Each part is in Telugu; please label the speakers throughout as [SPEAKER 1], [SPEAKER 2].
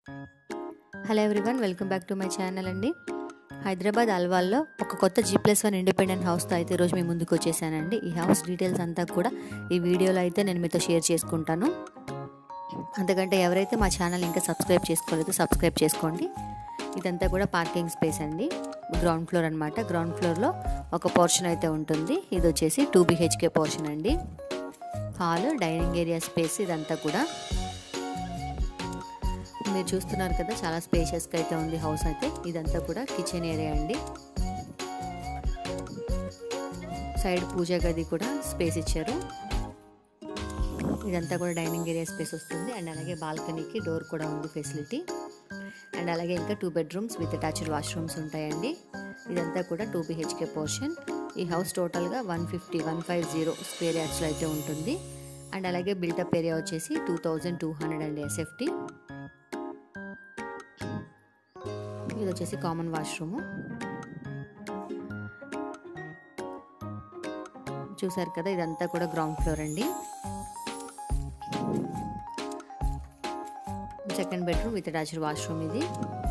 [SPEAKER 1] hello everyone welcome back to my channel అండి హైదరాబాద్ అల్వాల్లో ఒక కొత్త జీ ప్లస్ వన్ ఇండిపెండెంట్ హౌస్తో అయితే ఈరోజు మీ ముందుకు వచ్చేసానండి ఈ హౌస్ డీటెయిల్స్ అంతా కూడా ఈ వీడియోలో అయితే నేను మీతో షేర్ చేసుకుంటాను అంతకంటే ఎవరైతే మా ఛానల్ ఇంకా సబ్స్క్రైబ్ చేసుకోలేదో సబ్స్క్రైబ్ చేసుకోండి ఇదంతా కూడా పార్కింగ్ స్పేస్ అండి గ్రౌండ్ ఫ్లోర్ అనమాట గ్రౌండ్ ఫ్లోర్లో ఒక పోర్షన్ అయితే ఉంటుంది ఇది వచ్చేసి టూ బిహెచ్కే పోర్షన్ అండి హాల్ డైనింగ్ ఏరియా స్పేస్ ఇదంతా కూడా మీరు చూస్తున్నారు కదా చాలా స్పేషియస్గా అయితే ఉంది హౌస్ అయితే ఇదంతా కూడా కిచెన్ ఏరియా అండి సైడ్ పూజ గది కూడా స్పేస్ ఇచ్చారు ఇదంతా కూడా డైనింగ్ ఏరియా స్పేస్ వస్తుంది అండ్ అలాగే బాల్కనీకి డోర్ కూడా ఉంది ఫెసిలిటీ అండ్ అలాగే ఇంకా two bedrooms with attached washrooms ఉంటాయండి ఇదంతా కూడా టూ బిహెచ్కే పోర్షన్ ఈ హౌస్ టోటల్గా one fifty one five zero square యార్డ్స్లో అయితే ఉంటుంది అండ్ అలాగే బిల్టప్ ఏరియా వచ్చేసి two thousand two hundred and SFT ఇది వచ్చేసి కామన్ వాష్రూము చూసారు కదా ఇదంతా కూడా గ్రౌండ్ ఫ్లోర్ అండి second bedroom with attached washroom ఇది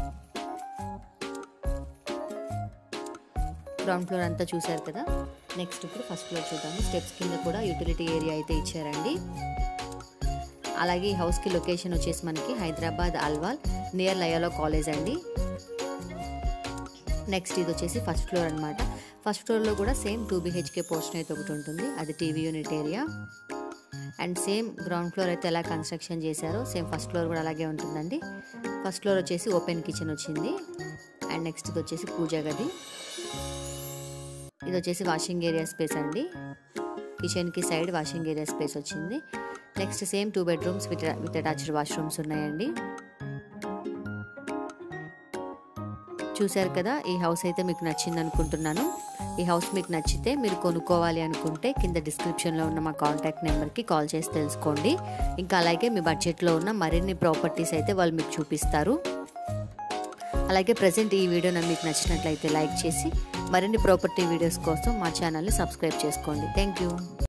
[SPEAKER 1] గ్రౌండ్ ఫ్లోర్ అంతా చూసారు కదా నెక్స్ట్ ఇప్పుడు ఫస్ట్ ఫ్లోర్ చూద్దాము స్టెప్స్ కింద కూడా యూటిలిటీ ఏరియా అయితే ఇచ్చారండి అలాగే ఈ హౌస్కి లొకేషన్ వచ్చేసి మనకి హైదరాబాద్ అల్వాల్ నియర్ లయాలో కాలేజ్ అండి నెక్స్ట్ ఇది వచ్చేసి ఫస్ట్ ఫ్లోర్ అనమాట ఫస్ట్ ఫ్లోర్లో కూడా సేమ్ టూ బీహెచ్కే పోర్షన్ అయితే ఒకటి ఉంటుంది అది TV unit area and same ground floor అయితే ఎలా కన్స్ట్రక్షన్ చేశారో సేమ్ ఫస్ట్ ఫ్లోర్ కూడా అలాగే ఉంటుందండి ఫస్ట్ ఫ్లోర్ వచ్చేసి ఓపెన్ కిచెన్ వచ్చింది అండ్ నెక్స్ట్ ఇది వచ్చేసి పూజా గది ఇది వచ్చేసి వాషింగ్ ఏరియా స్పేస్ అండి కిచెన్కి సైడ్ వాషింగ్ ఏరియా స్పేస్ వచ్చింది next same two bedrooms with with attached washrooms ఉన్నాయండి చూశారు కదా ఈ హౌస్ అయితే మీకు నచ్చింది అనుకుంటున్నాను ఈ హౌస్ మీకు నచ్చితే మీరు కొనుక్కోవాలి అనుకుంటే కింద డిస్క్రిప్షన్లో ఉన్న మా కాంటాక్ట్ నెంబర్కి కాల్ చేసి తెలుసుకోండి ఇంకా అలాగే మీ బడ్జెట్లో ఉన్న మరిన్ని ప్రాపర్టీస్ అయితే వాళ్ళు మీకు చూపిస్తారు అలాగే ప్రజెంట్ ఈ వీడియో మీకు నచ్చినట్లయితే లైక్ చేసి మరిన్ని ప్రాపర్టీ వీడియోస్ కోసం మా ఛానల్ని సబ్స్క్రైబ్ చేసుకోండి థ్యాంక్ యూ